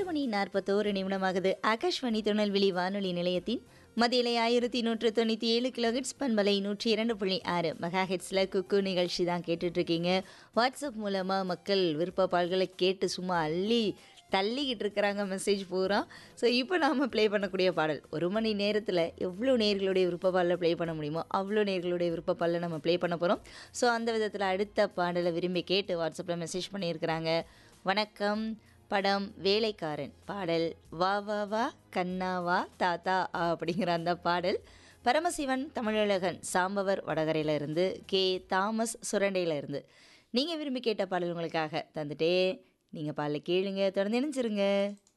மூன்று மணி நாற்பத்தோரு நிமிடமாகுது ஆகாஷ்வாணி திருநெல்வேலி வானொலி நிலையத்தின் மதியலை ஆயிரத்தி நூற்று தொண்ணூற்றி ஏழு கிலோஹெட்ஸ் பண்பலை நூற்றி இரண்டு புள்ளி ஆறு மெகா ஹெட்ஸில் குக்கு நிகழ்ச்சி தான் கேட்டுட்ருக்கீங்க வாட்ஸ்அப் மூலமாக மக்கள் விருப்ப பால்களை கேட்டு சும்மா அள்ளி தள்ளிக்கிட்டு இருக்கிறாங்க மெசேஜ் பூரா ஸோ இப்போ நாம் ப்ளே பண்ணக்கூடிய பாடல் ஒரு மணி நேரத்தில் எவ்வளோ நேர்களுடைய விருப்ப பாடலை ப்ளே பண்ண முடியுமோ அவ்வளோ நேர்களுடைய விருப்ப பாடலை நம்ம ப்ளே பண்ண போகிறோம் ஸோ அந்த விதத்தில் அடுத்த பாடலை விரும்பி கேட்டு வாட்ஸ்அப்பில் மெசேஜ் பண்ணியிருக்கிறாங்க வணக்கம் படம் வேலைக்காரன் பாடல் வா வா வா கண்ணா வா தாத்தா ஆ அப்படிங்கிற அந்த பாடல் பரமசிவன் தமிழழகன் சாம்பவர் வடகரையில இருந்து கே தாமஸ் சுரண்டையில இருந்து நீங்கள் விரும்பி கேட்ட பாடல் உங்களுக்காக தந்துட்டே நீங்கள் பாடலை கேளுங்க தொடர்ந்து இணைஞ்சிருங்க